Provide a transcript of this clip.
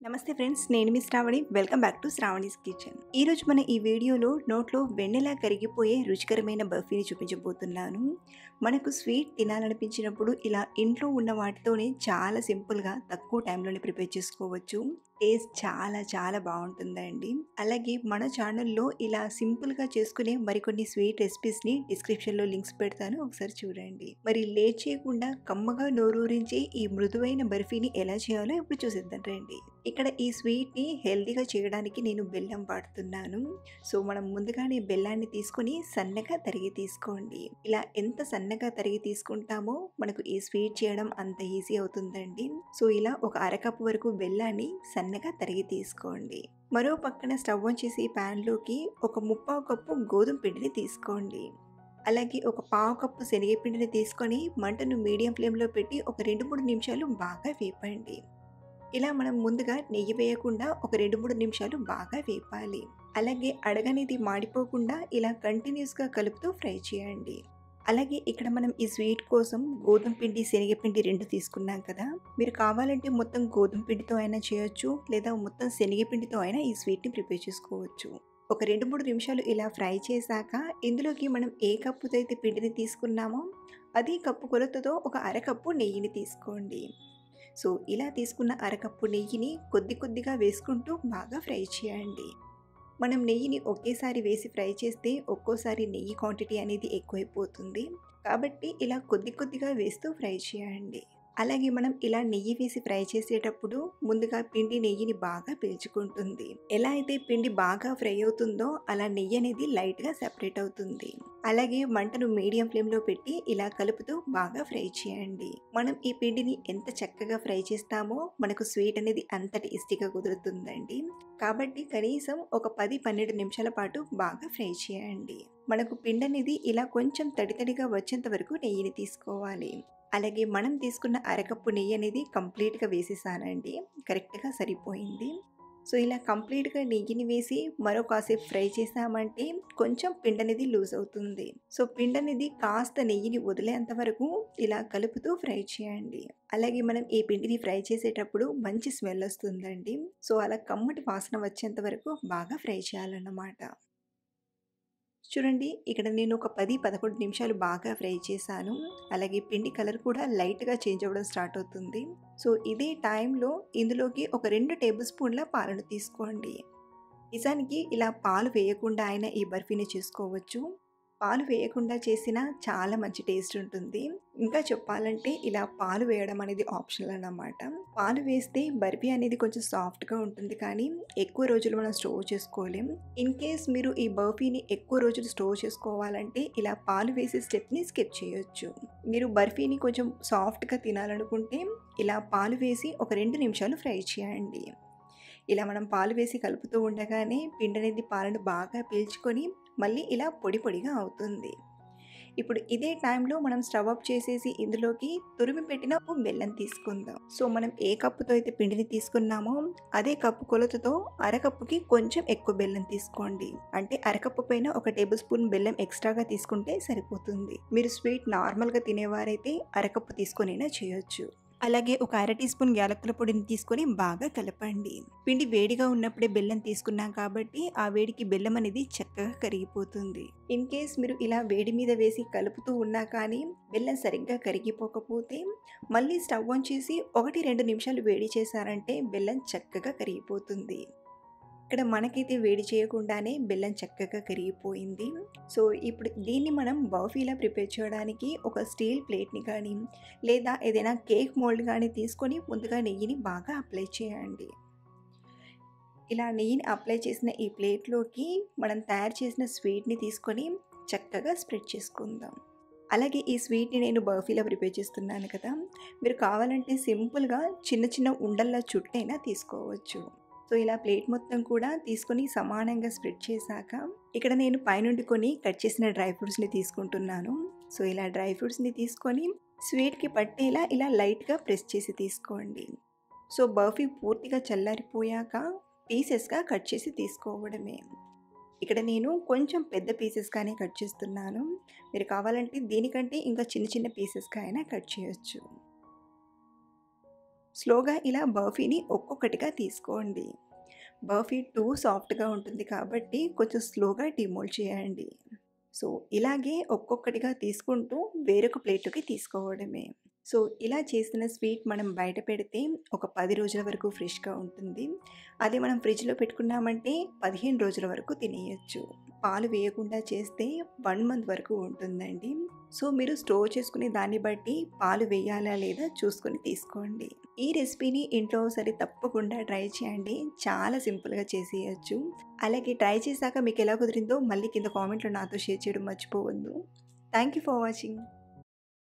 నమస్తే ఫ్రెండ్స్ నేను మీ Sravani welcome back to Sravani's kitchen ఈ రోజు మన ఈ వీడియోలో నోట్లో వెన్నెలా కరిగిపోయే రుచికరమైన బర్ఫీని చూపించబోతున్నాను మనకు స్వీట్ తినాలనిపించినప్పుడు ఇలా ఇంట్లో ఉన్న వాటితోనే చాలా సింపుల్గా తక్కువ టైంలోనే ప్రిపేర్ చేసుకోవచ్చు టేస్ట్ చాలా చాలా బాగుంటుందండి అలాగే మన ఛానల్లో ఇలా సింపుల్గా చేసుకునే మరికొన్ని స్వీట్ రెసిపీస్ని డిస్క్రిప్షన్లో లింక్స్ పెడతాను ఒకసారి చూడండి మరి లేట్ చేయకుండా కమ్మగా నోరూరించే ఈ మృదువైన బర్ఫీని ఎలా చేయాలో ఇప్పుడు చూసేద్దాం రండి ఇక్కడ ఈ స్వీట్ని హెల్తీగా చేయడానికి నేను బెల్లం వాడుతున్నాను సో మనం ముందుగానే బెల్లాన్ని తీసుకొని సన్నగా తరిగి తీసుకోండి ఇలా ఎంత సన్నగా తరిగి తీసుకుంటామో మనకు ఈ స్వీట్ చేయడం అంత ఈజీ అవుతుందండి సో ఇలా ఒక అరకప్పు వరకు బెల్లాన్ని సన్నగా తరిగి తీసుకోండి మరో పక్కన స్టవ్ ఆన్ చేసి ప్యాన్లోకి ఒక ముప్పావు కప్పు గోధుమ పిండిని తీసుకోండి అలాగే ఒక పావు కప్పు శనగపిండిని తీసుకొని మంటను మీడియం ఫ్లేమ్లో పెట్టి ఒక రెండు మూడు నిమిషాలు బాగా వేపండి ఇలా మనం ముందుగా నెయ్యి వేయకుండా ఒక రెండు మూడు నిమిషాలు బాగా వేపాలి అలాగే అడగనేది మాడిపోకుండా ఇలా కంటిన్యూస్గా కలుపుతూ ఫ్రై చేయండి అలాగే ఇక్కడ మనం ఈ స్వీట్ కోసం గోధుమ పిండి శనగపిండి రెండు తీసుకున్నాం కదా మీరు కావాలంటే మొత్తం గోధుమ పిండితో అయినా చేయొచ్చు లేదా మొత్తం శనగపిండితో అయినా ఈ స్వీట్ని ప్రిపేర్ చేసుకోవచ్చు ఒక రెండు మూడు నిమిషాలు ఇలా ఫ్రై చేశాక ఇందులోకి మనం ఏ కప్పుతో అయితే పిండిని తీసుకున్నామో అదే కప్పు కొలతతో ఒక అరకప్పు నెయ్యిని తీసుకోండి సో ఇలా తీసుకున్న అరకప్పు నెయ్యిని కొద్ది కొద్దిగా వేసుకుంటూ బాగా ఫ్రై చేయండి మనం నెయ్యిని ఒకేసారి వేసి ఫ్రై చేస్తే ఒక్కోసారి నెయ్యి క్వాంటిటీ అనేది ఎక్కువైపోతుంది కాబట్టి ఇలా కొద్ది కొద్దిగా వేస్తూ ఫ్రై చేయండి అలాగే మనం ఇలా నెయ్యి వేసి ఫ్రై చేసేటప్పుడు ముందుగా పిండి నెయ్యిని బాగా పీల్చుకుంటుంది ఎలా అయితే పిండి బాగా ఫ్రై అవుతుందో అలా నెయ్యి అనేది లైట్గా సెపరేట్ అవుతుంది అలాగే మంటను మీడియం ఫ్లేమ్లో పెట్టి ఇలా కలుపుతూ బాగా ఫ్రై చేయండి మనం ఈ పిండిని ఎంత చక్కగా ఫ్రై చేస్తామో మనకు స్వీట్ అనేది అంత టేస్టీగా కుదురుతుందండి కాబట్టి కనీసం ఒక పది పన్నెండు నిమిషాల పాటు బాగా ఫ్రై చేయండి మనకు పిండి అనేది ఇలా కొంచెం తడి తడిగా వచ్చేంత వరకు నెయ్యిని తీసుకోవాలి అలాగే మనం తీసుకున్న అరకప్పు నెయ్యి అనేది కంప్లీట్గా వేసేసానండి కరెక్ట్గా సరిపోయింది సో ఇలా కంప్లీట్గా నెయ్యిని వేసి మరో కాసేపు ఫ్రై చేసామంటే కొంచెం పిండి అనేది లూజ్ అవుతుంది సో పిండి అనేది కాస్త నెయ్యిని వదిలేంత వరకు ఇలా కలుపుతూ ఫ్రై చేయండి అలాగే మనం ఈ పిండిని ఫ్రై చేసేటప్పుడు మంచి స్మెల్ వస్తుందండి సో అలా కమ్మటి వాసన వచ్చేంత వరకు బాగా ఫ్రై చేయాలన్నమాట చూడండి ఇక్కడ నేను ఒక పది పదకొండు నిమిషాలు బాగా ఫ్రై చేశాను అలాగే పిండి కలర్ కూడా లైట్గా చేంజ్ అవ్వడం స్టార్ట్ అవుతుంది సో ఇదే టైంలో ఇందులోకి ఒక రెండు టేబుల్ స్పూన్ల పాలను తీసుకోండి నిజానికి ఇలా పాలు వేయకుండా అయినా ఈ బర్ఫీని చేసుకోవచ్చు పాలు వేయకుండా చేసిన చాలా మంచి టేస్ట్ ఉంటుంది ఇంకా చెప్పాలంటే ఇలా పాలు వేయడం అనేది ఆప్షనల్ అన్నమాట పాలు వేస్తే బర్ఫీ అనేది కొంచెం సాఫ్ట్గా ఉంటుంది కానీ ఎక్కువ రోజులు మనం స్టోర్ చేసుకోలేం ఇన్ కేస్ మీరు ఈ బర్ఫీని ఎక్కువ రోజులు స్టోర్ చేసుకోవాలంటే ఇలా పాలు వేసే స్టెప్ని స్కిప్ చేయొచ్చు మీరు బర్ఫీని కొంచెం సాఫ్ట్గా తినాలనుకుంటే ఇలా పాలు వేసి ఒక రెండు నిమిషాలు ఫ్రై చేయండి ఇలా మనం పాలు వేసి కలుపుతూ ఉండగానే పిండి అనేది పాలను బాగా పీల్చుకొని మళ్ళీ ఇలా పొడి పొడిగా అవుతుంది ఇప్పుడు ఇదే టైంలో మనం స్టవ్ అప్ చేసేసి ఇందులోకి తురిమి పెట్టిన బెల్లం తీసుకుందాం సో మనం ఏ కప్పుతో అయితే పిండిని తీసుకున్నామో అదే కప్పు కొలతతో అరకప్పుకి కొంచెం ఎక్కువ బెల్లం తీసుకోండి అంటే అరకప్పు పైన ఒక టేబుల్ స్పూన్ బెల్లం ఎక్స్ట్రాగా తీసుకుంటే సరిపోతుంది మీరు స్వీట్ నార్మల్గా తినేవారైతే అరకప్పు తీసుకొనైనా చేయొచ్చు అలాగే ఒక అర టీ స్పూన్ యాలకుల పొడిని తీసుకొని బాగా కలపండి పిండి వేడిగా ఉన్నప్పుడే బెల్లం తీసుకున్నాం కాబట్టి ఆ వేడికి బెల్లం అనేది చక్కగా కరిగిపోతుంది ఇన్ కేస్ మీరు ఇలా వేడి మీద వేసి కలుపుతూ ఉన్నా కానీ బెల్లం సరిగ్గా కరిగిపోకపోతే మళ్ళీ స్టవ్ ఆన్ చేసి ఒకటి రెండు నిమిషాలు వేడి చేశారంటే బెల్లం చక్కగా కరిగిపోతుంది ఇక్కడ మనకైతే వేడి చేయకుండానే బెల్లం చక్కగా కరిగిపోయింది సో ఇప్పుడు దీన్ని మనం బర్ఫీలా ప్రిపేర్ చేయడానికి ఒక స్టీల్ ప్లేట్ని కానీ లేదా ఏదైనా కేక్ మోల్డ్ కానీ తీసుకొని ముందుగా నెయ్యిని బాగా అప్లై చేయండి ఇలా నెయ్యిని అప్లై చేసిన ఈ ప్లేట్లోకి మనం తయారు చేసిన స్వీట్ని తీసుకొని చక్కగా స్ప్రెడ్ చేసుకుందాం అలాగే ఈ స్వీట్ని నేను బర్ఫీలో ప్రిపేర్ చేస్తున్నాను కదా మీరు కావాలంటే సింపుల్గా చిన్న చిన్న ఉండల్లా చుట్టైనా తీసుకోవచ్చు సో ఇలా ప్లేట్ మొత్తం కూడా తీసుకొని సమానంగా స్ప్రెడ్ చేశాక ఇక్కడ నేను పైనుండి కొన్ని కట్ చేసిన డ్రై ఫ్రూట్స్ని తీసుకుంటున్నాను సో ఇలా డ్రై ఫ్రూట్స్ని తీసుకొని స్వీట్కి పట్టేలా ఇలా లైట్గా ప్రెస్ చేసి తీసుకోండి సో బర్ఫీ పూర్తిగా చల్లారిపోయాక పీసెస్గా కట్ చేసి తీసుకోవడమే ఇక్కడ నేను కొంచెం పెద్ద పీసెస్గానే కట్ చేస్తున్నాను మీరు కావాలంటే దీనికంటే ఇంకా చిన్న చిన్న పీసెస్గా అయినా కట్ చేయొచ్చు స్లోగా ఇలా బర్ఫీని ఒక్కొక్కటిగా తీసుకోండి బర్ఫీ టూ సాఫ్ట్గా ఉంటుంది కాబట్టి కొంచెం స్లోగా డిమోల్డ్ చేయండి సో ఇలాగే ఒక్కొక్కటిగా తీసుకుంటూ వేరొక ప్లేట్లోకి తీసుకోవడమే సో ఇలా చేసిన స్వీట్ మనం బయట పెడితే ఒక పది రోజుల వరకు ఫ్రెష్గా ఉంటుంది అది మనం ఫ్రిడ్జ్లో పెట్టుకున్నామంటే పదిహేను రోజుల వరకు తినేయచ్చు పాలు వేయకుండా చేస్తే వన్ మంత్ వరకు ఉంటుందండి సో మీరు స్టోర్ చేసుకునే దాన్ని బట్టి పాలు వేయాలా లేదా చూసుకొని తీసుకోండి ఈ రెసిపీని ఇంట్లో ఒకసారి తప్పకుండా ట్రై చేయండి చాలా సింపుల్గా చేసేయచ్చు అలాగే ట్రై చేశాక మీకు ఎలా కుదిరిందో మళ్ళీ కింద కామెంట్లో నాతో షేర్ చేయడం మర్చిపోవద్దు థ్యాంక్ యూ ఫర్ వాచింగ్